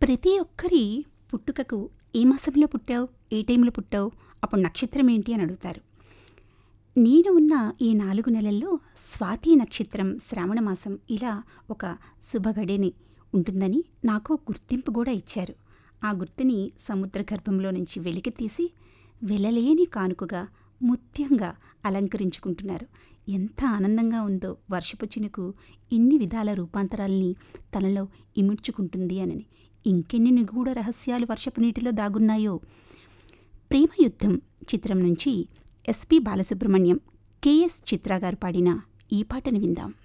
ప్రతి ఒక్కరి పుట్టుకకు ఏ మాసంలో పుట్టావు ఏ టైంలో పుట్టావు అప్పుడు నక్షత్రం ఏంటి అని అడుగుతారు నేను ఉన్న ఈ నాలుగు నెలల్లో స్వాతి నక్షత్రం శ్రావణ మాసం ఇలా ఒక శుభగడిని ఉంటుందని నాకు గుర్తింపు కూడా ఇచ్చారు ఆ గుర్తుని సముద్ర గర్భంలో నుంచి వెలికి తీసి వెలలేని కానుకగా ముత్యంగా అలంకరించుకుంటున్నారు ఎంత ఆనందంగా ఉందో వర్షపు చినుకు ఇన్ని విధాల రూపాంతరాల్ని తనలో ఇముడ్చుకుంటుంది అనని ఇంకెన్ని నిగూఢ రహస్యాలు వర్షపు నీటిలో దాగున్నాయో ప్రేమ యుద్ధం చిత్రం నుంచి ఎస్పి బాలసుబ్రహ్మణ్యం కెఎస్ చిత్ర గారు పాడిన ఈ పాటను విందాం